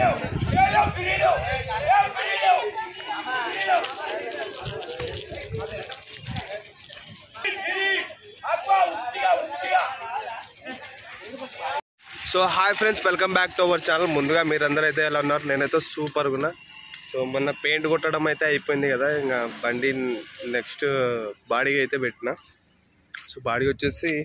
so hi friends welcome back to our channel ముందుగా మీరందరూ అయితే ఎలా ఉన్నారు నేనైతే సూపర్గా ఉన్నా సో మొన్న పెయింట్ కొట్టడం అయితే అయిపోయింది కదా ఇంకా బండి నెక్స్ట్ బాడీకి అయితే పెట్టిన సో బాడీ వచ్చేసి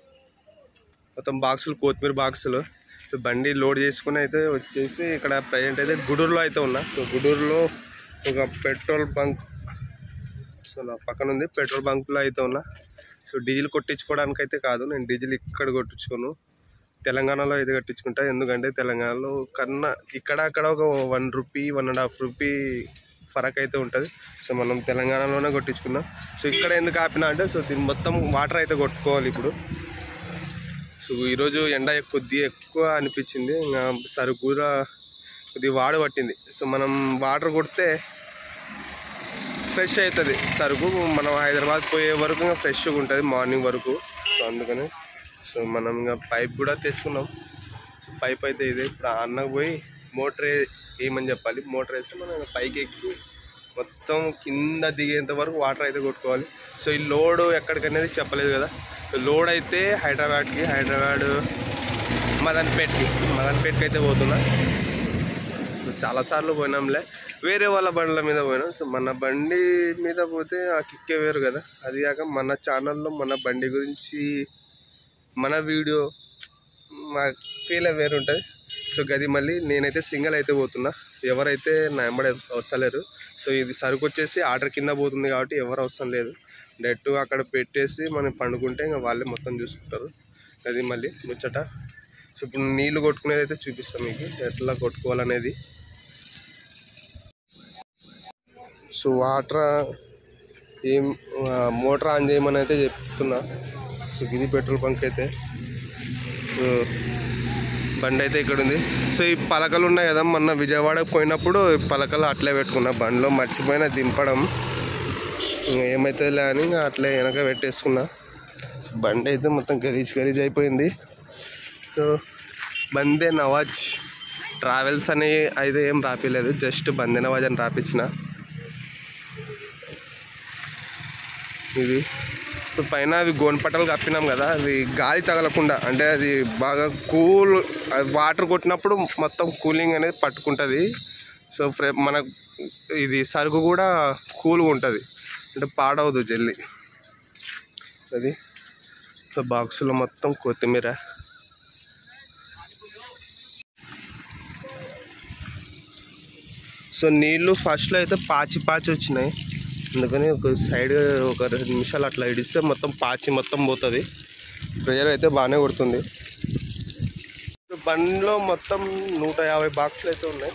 మొత్తం బాక్సులు కొత్తిమీర బాక్సులు సో బండి లోడ్ చేసుకుని అయితే వచ్చేసి ఇక్కడ ప్రజెంట్ అయితే గుడూరులో అయితే ఉన్నా సో గుడూరులో ఒక పెట్రోల్ బంక్ సో నా పక్కన ఉంది పెట్రోల్ బంక్లో అయితే ఉన్నా సో డీజిల్ కొట్టించుకోవడానికి అయితే కాదు నేను డీజిల్ ఇక్కడ కొట్టించుకోను తెలంగాణలో అయితే కట్టించుకుంటా ఎందుకంటే తెలంగాణలో కన్నా ఇక్కడ అక్కడ ఒక one rupee one and half rupee ఫరక్ అయితే ఉంటుంది సో మనం తెలంగాణలోనే కొట్టించుకుందాం సో ఇక్కడ ఎందుకు ఆపినా అంటే సో దీన్ని మొత్తం వాటర్ అయితే కొట్టుకోవాలి ఇప్పుడు సో ఈరోజు ఎండ కొద్దిగా ఎక్కువ అనిపించింది ఇంకా సరుకు కూడా కొద్దిగా వాడు పట్టింది సో మనం వాటర్ కొడితే ఫ్రెష్ అవుతుంది సరుకు మనం హైదరాబాద్ పోయే వరకు ఇంకా ఫ్రెష్గా ఉంటుంది మార్నింగ్ వరకు సో అందుకని సో మనం ఇంకా పైప్ కూడా తెచ్చుకున్నాం సో పైప్ అయితే ఇదే ఇప్పుడు ఆ అన్నకు పోయి మోటార్ వేయమని చెప్పాలి మోటార్ వేస్తే మనం పైకి ఎక్కి మొత్తం కింద దిగేంత వరకు వాటర్ అయితే కొట్టుకోవాలి సో ఈ లోడ్ ఎక్కడికనేది చెప్పలేదు కదా లోడ్ అయితే హైదరాబాద్కి హైదరాబాద్ మదన్పేట్కి మదన్పేట్కి అయితే పోతున్నా సో చాలాసార్లు పోయినాంలే వేరే వాళ్ళ బండ్ల మీద పోయినాం సో మన బండి మీద పోతే ఆ కిక్కే వేరు కదా అది కాక మన ఛానల్లో మన బండి గురించి మన వీడియో మా ఫీల్ వేరు ఉంటుంది సో గది మళ్ళీ నేనైతే సింగిల్ అయితే పోతున్నా ఎవరైతే నా ఎంబడి వస్తలేరు సో ఇది సరుకు వచ్చేసి ఆర్డర్ కింద పోతుంది కాబట్టి ఎవరు అవసరం లేదు డైరెక్ట్ అక్కడ పెట్టేసి మనం పండుకుంటే ఇంకా వాళ్ళే మొత్తం చూసుకుంటారు అది మళ్ళీ ముచ్చట సో ఇప్పుడు నీళ్ళు కొట్టుకునేది అయితే చూపిస్తాం మీకు ఎట్లా కొట్టుకోవాలనేది సో వాటర్ ఏం ఆ, మోటార్ ఆన్ చేయమని అయితే చెప్తున్నా సో ఇది పెట్రోల్ బంక్ అయితే సో బండి అయితే ఇక్కడ ఉంది సో ఈ పలకలు ఉన్నాయి కదా మొన్న విజయవాడకు పోయినప్పుడు ఈ పలకలు అట్లే పెట్టుకున్నా బండిలో మర్చిపోయిన దింపడం ఇంకా ఏమవుతుందిలే అని ఇంకా అట్లే వెనక పెట్టేసుకున్నా సో బండి అయితే మొత్తం గలీజ్ గలీజ్ అయిపోయింది సో బందే నవాజ్ ట్రావెల్స్ అని అయితే ఏం రాపిలేదు జస్ట్ బందే నవాజ్ అని రాపించిన ఇది ఇప్పుడు పైన అవి గోనపట్టలు కప్పినాం కదా అవి గాలి తగలకుండా అంటే అది బాగా కూల్ వాటర్ కొట్టినప్పుడు మొత్తం కూలింగ్ అనేది పట్టుకుంటుంది సో ఫ్రె మన ఇది సరుకు కూడా కూల్గా ఉంటుంది అంటే పాడవదు జల్లి అది సో బాక్సులో మొత్తం కొత్తిమీర సో నీళ్ళు ఫస్ట్లో అయితే పాచి పాచి వచ్చినాయి అందుకని ఒక సైడ్ ఒక రెండు నిమిషాలు అట్లా ఇడిస్తే మొత్తం పాచి మొత్తం పోతుంది ప్రెజర్ అయితే బాగానే కొడుతుంది సో బండిలో మొత్తం నూట యాభై బాక్సులు అయితే ఉన్నాయి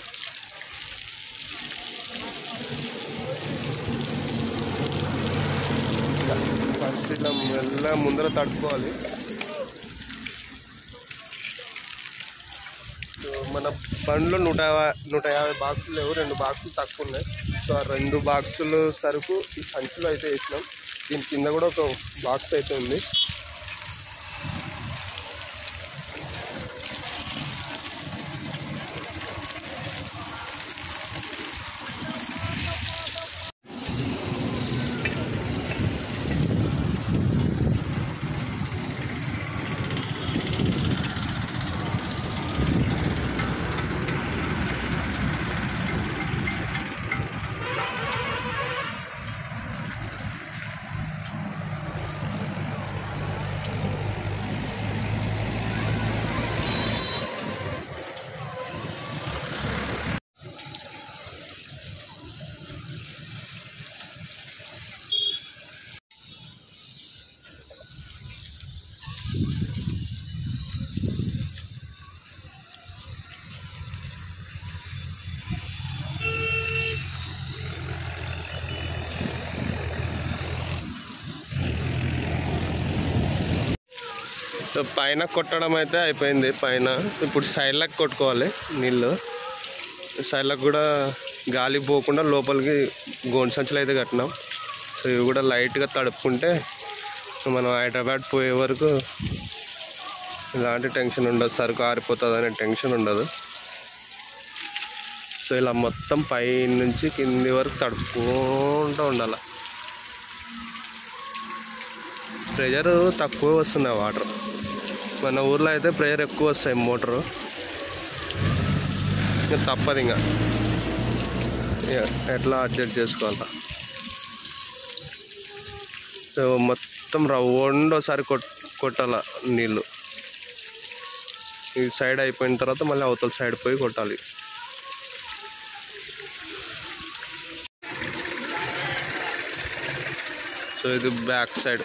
ఫస్ట్ ఇట్లా మెల్లగా ముందర తడుపుకోవాలి సో మన బండ్లో నూట యాభై నూట యాభై బాక్సులు లేవు రెండు బాక్సులు తక్కువ ఉన్నాయి సో ఆ రెండు బాక్సులు సరుకు ఈ సంచిలో అయితే వేసినాం దీని కింద కూడా ఒక బాక్స్ అయితే ఉంది సో పైన కొట్టడం అయితే అయిపోయింది పైన ఇప్పుడు సైడ్లకు కొట్టుకోవాలి నీళ్ళు సైడ్లకు కూడా గాలి పోకుండా లోపలికి గోండు సంచులు అయితే కట్టినాం సో ఇవి కూడా లైట్గా తడుపుకుంటే మనం హైదరాబాద్ పోయే వరకు ఎలాంటి టెన్షన్ ఉండదు సరుకు ఆరిపోతుంది అనే టెన్షన్ ఉండదు సో ఇలా మొత్తం పై నుంచి కింది వరకు తడుపుకుంటూ ఉండాలి ప్రెషర్ తక్కువ వస్తుంది ఆ వాటర్ మన ఊర్లో అయితే ప్రెషర్ ఎక్కువ వస్తాయి మోటారు ఇంకా తప్పదు ఇంకా ఇక ఎట్లా అడ్జస్ట్ చేసుకోవాలా సో మొత్తం రౌండ్ ఒకసారి కొట్ కొట్టాల నీళ్ళు ఈ సైడ్ అయిపోయిన తర్వాత మళ్ళీ అవతల సైడ్ పోయి కొట్టాలి సో ఇది బ్యాక్ సైడ్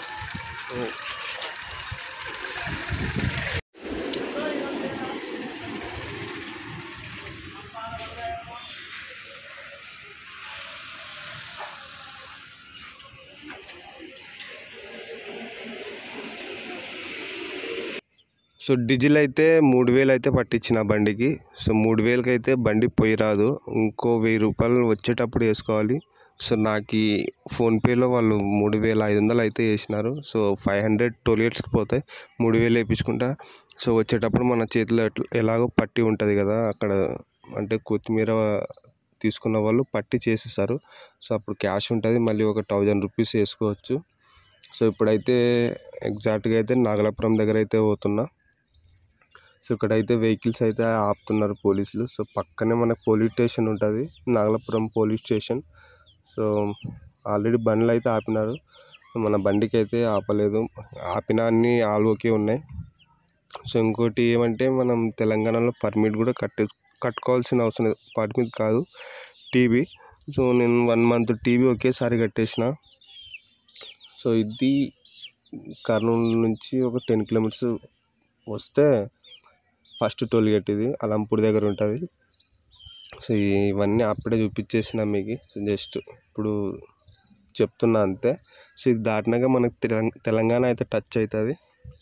సో డీజిల్ అయితే మూడు వేలు అయితే పట్టించిన బండికి సో మూడు వేలకి అయితే బండి పోయి రాదు ఇంకో వెయ్యి రూపాయలు వచ్చేటప్పుడు వేసుకోవాలి సో నాకు ఈ ఫోన్పేలో వాళ్ళు మూడు వేల ఐదు వందలు అయితే వేసినారు సో ఫైవ్ హండ్రెడ్ టోలియట్స్కి పోతాయి మూడు వేలు వేయించుకుంటా సో వచ్చేటప్పుడు మన చేతిలో ఎట్లా ఎలాగో పట్టి ఉంటుంది కదా అక్కడ అంటే కొత్తిమీర తీసుకున్న వాళ్ళు పట్టి చేసేస్తారు సో అప్పుడు క్యాష్ ఉంటుంది మళ్ళీ ఒక థౌజండ్ రూపీస్ వేసుకోవచ్చు సో ఇప్పుడైతే ఎగ్జాక్ట్గా అయితే నాగలాపురం దగ్గర అయితే పోతున్నా సో ఇక్కడైతే వెహికల్స్ అయితే ఆపుతున్నారు పోలీసులు సో పక్కనే మనకు పోలీస్ స్టేషన్ ఉంటుంది Nagalapuram police station so already బండ్లు అయితే ఆపినారు మన బండికి అయితే ఆపలేదు ఆపిన అన్ని ఆల్ ఓకే ఉన్నాయి సో ఇంకోటి ఏమంటే మనం తెలంగాణలో పర్మిట్ కూడా కట్టే కట్టుకోవాల్సిన అవసరం లేదు పర్మిట్ కాదు టీవీ సో నేను వన్ మంత్ టీవీ ఒకేసారి కట్టేసిన సో ఇది కర్నూలు నుంచి ఒక టెన్ కిలోమీటర్స్ వస్తే ఫస్ట్ టోల్ గేట్ ఇది అలంపూర్ దగ్గర ఉంటుంది సో ఇవన్నీ అప్పుడే చూపించేసిన మీకు జస్ట్ ఇప్పుడు చెప్తున్నా అంతే సో ఇది దాటినాక మనకి తెలంగాణ తెలంగాణ అయితే టచ్ అవుతుంది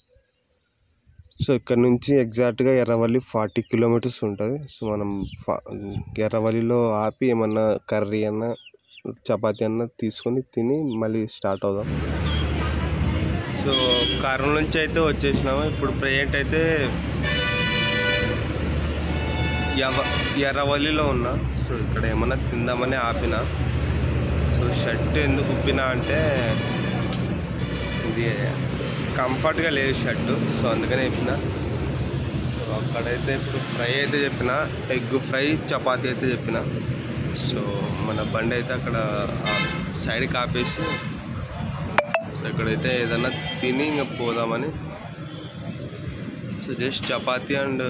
సో ఇక్కడ నుంచి ఎగ్జాక్ట్గా ఎర్రవల్లి ఫార్టీ కిలోమీటర్స్ ఉంటుంది సో మనం ఫా ఎర్రవల్లిలో ఆపి ఏమన్నా కర్రీ అన్నా చపాతీ అన్న తీసుకొని తిని మళ్ళీ స్టార్ట్ అవుదాం సో కర్నూలు నుంచి అయితే వచ్చేసినాము ఇప్పుడు ప్రజెంట్ అయితే ఎవ ఎర్రవల్లిలో ఉన్నా సో ఇక్కడ ఏమన్నా తిందామని ఆపిన సో షర్ట్ ఎందుకు ఉప్పినా అంటే ఇది కంఫర్ట్గా లేదు షర్టు సో అందుకనే చెప్పిన సో అక్కడైతే ఇప్పుడు ఫ్రై అయితే చెప్పిన ఎగ్ ఫ్రై చపాతీ అయితే చెప్పిన సో మన బండి అయితే అక్కడ సైడ్కి ఆపేసి సో ఇక్కడైతే ఏదన్నా తిని ఇంకా పోదామని so just chapati and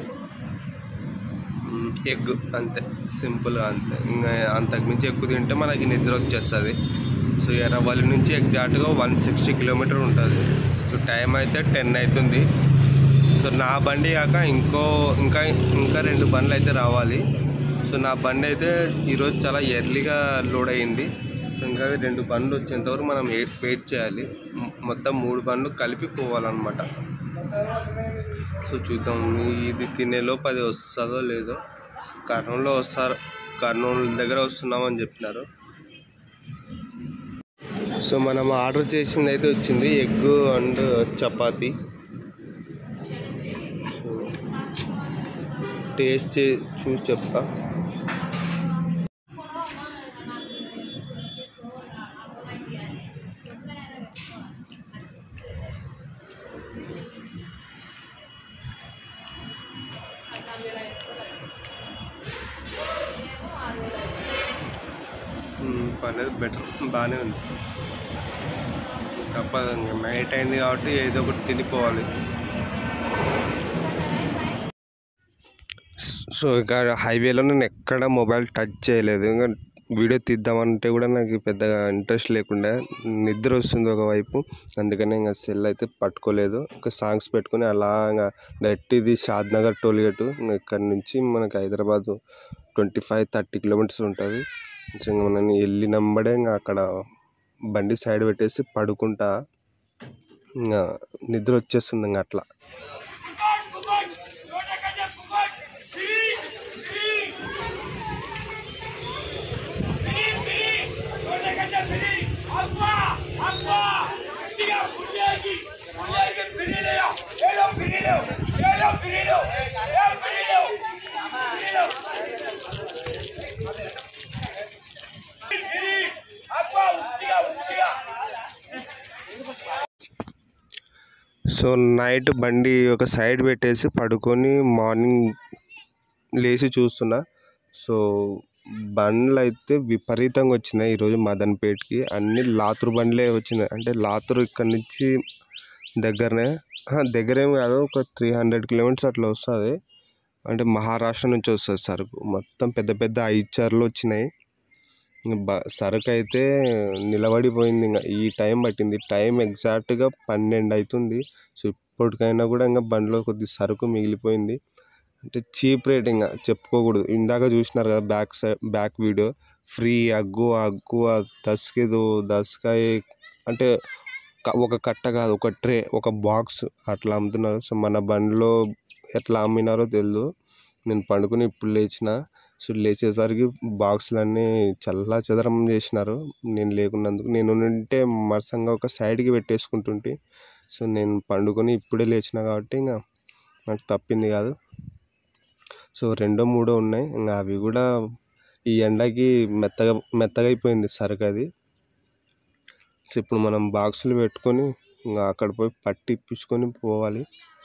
egg అంతే సింపుల్గా అంతే ఇంకా అంతకుమించి ఎక్కువ తింటే మనకి నిద్ర వచ్చేస్తుంది సో ఎర్రవల్లి నుంచి ఎగ్జాక్ట్గా వన్ సిక్స్టీ కిలోమీటర్ ఉంటుంది సో టైం అయితే టెన్ అవుతుంది సో నా బండి కాక ఇంకో ఇంకా ఇంకా రెండు బండ్లు అయితే రావాలి సో నా బండి అయితే ఈరోజు చాలా ఎర్లీగా లోడ్ అయ్యింది సో ఇంకా రెండు బండ్లు వచ్చేంతవరకు మనం వెయిట్ వెయిట్ చేయాలి మొ- మొత్తం మూడు బండ్లు కలిపి పోవాలన్నమాట సో చూద్దాం ఇది తినేలోపు అది వస్తుందో లేదో కర్నూలులో వస్తారు కర్నూలు దగ్గర వస్తున్నామని చెప్పినారు సో మనం ఆర్డర్ చేసింది అయితే వచ్చింది egg and chapati so taste చే చూసి చెప్తా మ్మ్, పర్లేదు బెటర్ బాగానే ఉంది తప్పదు ఇంకా నైట్ అయింది కాబట్టి ఏదో ఒకటి తినిపోవాలి సో ఇక హైవేలో నేను ఎక్కడ మొబైల్ టచ్ చేయలేదు ఇంకా వీడియో తీద్దామంటే కూడా నాకు పెద్దగా ఇంట్రెస్ట్ లేకుండా నిద్ర వస్తుంది ఒకవైపు అందుకని ఇంకా సెల్ అయితే పట్టుకోలేదు ఇంకా సాంగ్స్ పెట్టుకుని అలా ఇంకా డైరెక్ట్ ఇది షాద్నగర్ టోల్గేట్ ఇంకా ఇక్కడ నుంచి మనకి Hyderabad twenty five thirty kilometres ఉంటుంది సో ఇంకా మనం వెళ్ళినమ్మడే ఇంకా అక్కడ బండి సైడ్ పెట్టేసి పడుకుంటా ఇంకా నిద్ర వచ్చేస్తుంది ఇంకా అట్లా సో నైట్ బండి ఒక సైడ్ పెట్టేసి పడుకొని మార్నింగ్ లేచి చూస్తున్నా సో బండ్లు అయితే విపరీతంగా వచ్చినాయి ఈరోజు మదన్పేట్కి అన్ని లాతురు బండ్లే వచ్చినాయి అంటే లాతురు ఇక్కడ నుంచి దగ్గరనే ఆహా, దగ్గరేం కాదు ఒక త్రీ హండ్రెడ్ కిలోమీటర్స్ అట్లా వస్తుంది అంటే మహారాష్ట్ర నుంచి వస్తుంది సరుకు మొత్తం పెద్ద పెద్ద ఐచర్లు వచ్చినాయి ఇంక బ సరుకు అయితే నిలబడిపోయింది ఇంకా ఈ టైం పట్టింది టైం ఎగ్జాక్ట్గా పన్నెండు అవుతుంది సో ఇప్పటికైనా కూడా ఇంకా బండిలో కొద్ది సరుకు మిగిలిపోయింది అంటే చీప్ రేట్ ఇంకా చెప్పుకోకూడదు ఇందాక చూసినారు కదా back side back video free అగ్గు అగ్గు దస్కి దో దస్కాయ అంటే క- ఒక కట్ట కాదు ఒక ట్రే ఒక బాక్స్ అట్లా అమ్ముతున్నారు సో మన బండిలో ఎట్లా అమ్మినారో తెలియదు నేను పండుకుని ఇప్పుడు లేచిన సో లేచేసరికి బాక్సులన్నీ చల్లా చెదరం చేసినారు నేను లేకున్నందుకు నేను ఉంటే మరసంగా ఒక సైడ్కి పెట్టేసుకుంటుంటే సో నేను పండుకొని ఇప్పుడే లేచిన కాబట్టి ఇంకా నాకు తప్పింది కాదు సో రెండో మూడో ఉన్నాయి ఇంకా అవి కూడా ఈ ఎండకి మెత్తగా మెత్తగా అయిపోయింది సరుకు అది సో ఇప్పుడు మనం బాక్సులు పెట్టుకొని ఇంకా అక్కడ పోయి పట్టి ఇప్పించుకొని పోవాలి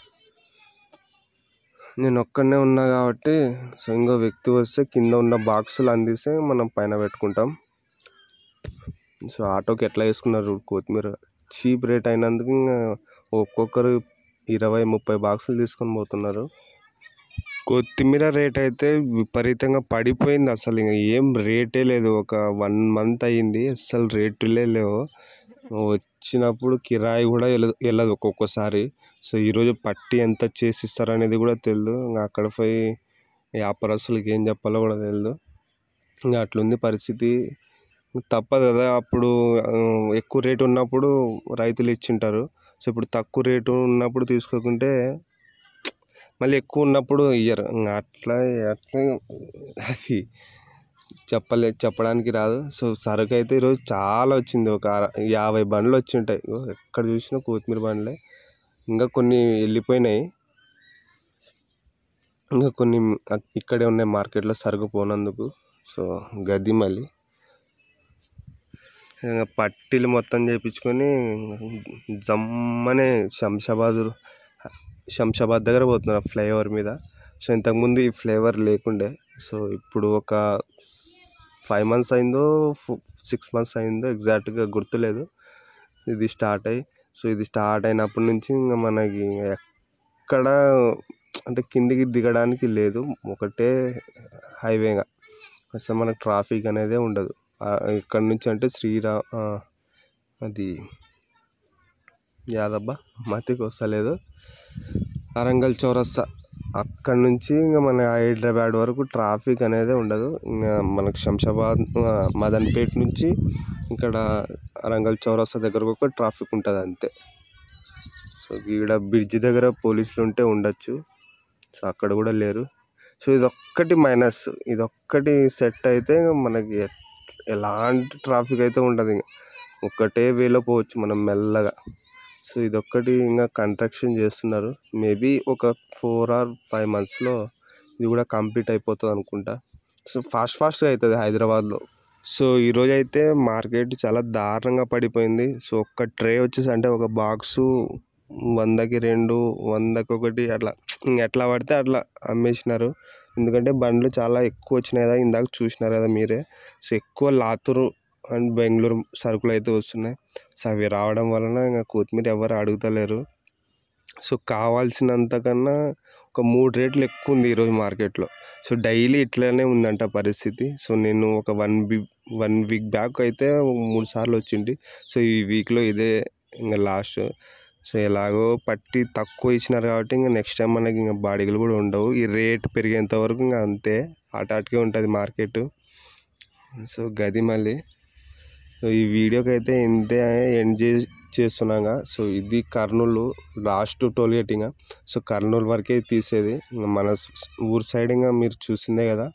నేను ఒక్కడనే ఉన్నా కాబట్టి సో ఇంకో వ్యక్తి వస్తే కింద ఉన్న బాక్సులు అందిస్తే మనం పైన పెట్టుకుంటాం సో ఆటోకి ఎట్లా వేసుకున్నారు కొత్తిమీర చీప్ రేట్ అయినందుకు ఇంకా ఒక్కొక్కరు ఇరవై ముప్పై బాక్సులు తీసుకొని పోతున్నారు కొత్తిమీర రేట్ అయితే విపరీతంగా పడిపోయింది అసలు ఇంకా ఏం రేటే లేదు ఒక వన్ మంత్ అయ్యింది అసలు రేటులే లేవు వచ్చినప్పుడు కిరాయి కూడా వెళ్ళదు వెళ్ళదు ఒక్కొక్కసారి సో ఈరోజు పట్టి ఎంత చేసిస్తారు అనేది కూడా తెలియదు ఇంకా అక్కడ పోయి వ్యాపారస్తులకి ఏం చెప్పాలో కూడా తెలియదు ఇంకా అట్లుంది పరిస్థితి తప్పదు కదా అప్పుడు ఆ, ఎక్కువ రేటు ఉన్నప్పుడు రైతులు ఇచ్చింటారు సో ఇప్పుడు తక్కువ రేటు ఉన్నప్పుడు తీసుకోకుంటే మళ్ళీ ఎక్కువ ఉన్నప్పుడు ఇయ్యరు ఇంకా అట్లా అట్లా అది చెప్పలే చెప్పడానికి రాదు సో సరుకు అయితే ఈరోజు చాలా వచ్చింది ఒక అర- యాభై బండ్లు వచ్చి ఉంటాయి ఇగో ఎక్కడ చూసినా కొత్తిమీర బండ్లే ఇంకా కొన్ని వెళ్ళిపోయినాయి ఇంకా కొన్ని అక్- ఇక్కడే ఉన్నాయి మార్కెట్లో సరుకు పోనందుకు సో గది మళ్ళీ ఇంకా పట్టీలు మొత్తం చేయించుకొని జమ్మనే శంషాబాద్ శంషాబాద్ దగ్గర పోతున్నారు ఫ్లైఓవర్ మీద సో ఇంతకుముందు ఈ ఫ్లేవర్ లేకుండే సో ఇప్పుడు ఒక ఫైవ్ మంత్స్ అయిందో సిక్స్ మంత్స్ అయిందో ఎగ్జాక్ట్గా గుర్తులేదు ఇది స్టార్ట్ అయ్యి సో ఇది స్టార్ట్ అయినప్పటి నుంచి ఇంకా మనకి ఎక్కడ అంటే కిందికి దిగడానికి లేదు ఒకటే హైవేగా అసలు మనకు ట్రాఫిక్ అనేది ఉండదు ఆ, ఇక్కడ నుంచి అంటే శ్రీరా ఆ, అది యాదబ్బా మతికి వస్తలేదు అరంగల్ చౌరస్తా అక్కడ నుంచి ఇంకా మన హైదరాబాద్ వరకు ట్రాఫిక్ అనేది ఉండదు ఇంకా మనకు శంషాబాద్ ఆ, మదన్పేట్ నుంచి ఇక్కడ అరంగల్ చౌరస్తా దగ్గరకు ఒక ట్రాఫిక్ ఉంటుంది అంతే సో ఈడ బ్రిడ్జ్ దగ్గర పోలీసులు ఉంటే ఉండొచ్చు సో అక్కడ కూడా లేరు సో ఇదొక్కటి మైనస్ ఇదొక్కటి సెట్ అయితే ఇంకా మనకి ఎ- ఎలాంటి ట్రాఫిక్ అయితే ఉండదు ఇంకా ఒక్కటే వేలో పోవచ్చు మనం మెల్లగా సో ఇదొక్కటి ఇంకా కన్స్ట్రక్షన్ చేస్తున్నారు మేబీ ఒక ఫోర్ ఆర్ ఫైవ్ మంత్స్లో ఇది కూడా కంప్లీట్ అయిపోతుంది అనుకుంటా సో ఫాస్ట్ ఫాస్ట్గా అవుతుంది హైదరాబాద్లో సో ఈరోజు అయితే మార్కెట్ చాలా దారుణంగా పడిపోయింది సో ఒక్క ట్రే వచ్చేసి అంటే ఒక బాక్సు వందకి రెండు వందకి ఒకటి అట్లా ఇంక ఎట్లా పడితే అట్లా అమ్మేసినారు ఎందుకంటే బండ్లు చాలా ఎక్కువ వచ్చినాయి కదా ఇందాక చూసినారు కదా మీరే సో ఎక్కువ లాతూరు అండ్ బెంగళూరు సరుకులు అయితే వస్తున్నాయి సో అవి రావడం వలన ఇంకా కొత్తిమీర ఎవరు అడుగుతలేరు సో కావాల్సినంత కన్నా ఒక మూడు రేట్లు ఎక్కువ ఉంది ఈరోజు మార్కెట్లో సో డైలీ ఇట్లానే ఉందంట పరిస్థితి సో నేను ఒక one week one week back అయితే మూడు సార్లు వచ్చింది సో ఈ వీక్లో ఇదే ఇంకా లాస్ట్ సో ఎలాగో పట్టి తక్కువ ఇచ్చినారు కాబట్టి ఇంకా నెక్స్ట్ టైం మనకి ఇంకా బాడీలు కూడా ఉండవు ఈ రేట్ పెరిగేంత వరకు ఇంకా అంతే ఆటాటికే ఉంటుంది మార్కెట్ సో గది మళ్ళీ సో ఈ వీడియోకి అయితే ఇంతే ఎండ్ చే చేస్తున్నాగా సో ఇది కర్నూలు లాస్ట్ టోల్ గేట్ ఇంకా సో కర్నూలు వరకే తీసేది ఇంకా మన స్- ఊరు సైడ్ ఇంకా మీరు చూసిందే కదా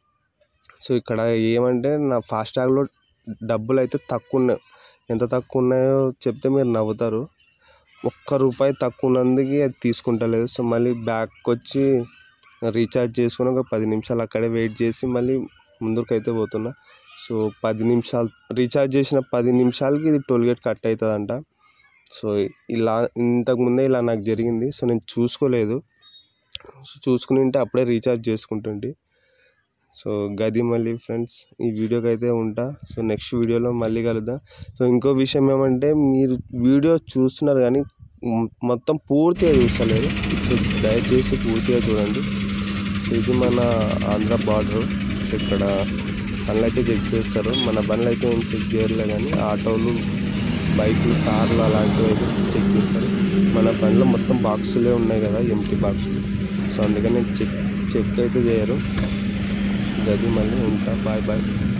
సో ఇక్కడ ఏమంటే నా ఫాస్టాగ్లో డబ్బులు అయితే తక్కువ ఉన్నాయి ఎంత తక్కువ ఉన్నాయో చెప్తే మీరు నవ్వుతారు ఒక్క రూపాయి తక్కువ ఉన్నందుకు అది తీసుకుంటలేదు సో మళ్ళీ బ్యాక్ వచ్చి రీఛార్జ్ చేసుకుని ఒక పది నిమిషాలు అక్కడే వెయిట్ చేసి మళ్ళీ ముందుకు అయితే పోతున్నా సో పది నిమిషాలు రీఛార్జ్ చేసిన పది నిమిషాలకి ఇది టోల్ గేట్ కట్ అవుతుందంట సో ఇలా ఇంతకుముందే ఇలా నాకు జరిగింది సో నేను చూసుకోలేదు సో చూసుకుని ఉంటే అప్పుడే రీఛార్జ్ చేసుకుంటుంటే సో గది మళ్ళీ ఫ్రెండ్స్ ఈ వీడియోకి అయితే ఉంటా సో నెక్స్ట్ వీడియోలో మళ్ళీ కలుద్దాం సో ఇంకో విషయం ఏమంటే మీరు వీడియో చూస్తున్నారు కానీ మ్- మొత్తం పూర్తిగా చూస్తలేరు సో దయచేసి పూర్తిగా చూడండి సో ఇది మన ఆంధ్ర బార్డర్ సో ఇక్కడ బండ్లు అయితే చెక్ చేస్తారు మన బండ్లు అయితే ఏం చెక్ చేయలే కానీ ఆటోలు బైకులు కార్లు అలాంటివి అయితే చెక్ చేస్తారు మన బండ్లో మొత్తం బాక్సులే ఉన్నాయి కదా ఎంటీ బాక్సులు సో అందుకని చెక్ చెక్ అయితే చేయరు గది మళ్ళీ ఉంటా బాయ్ బాయ్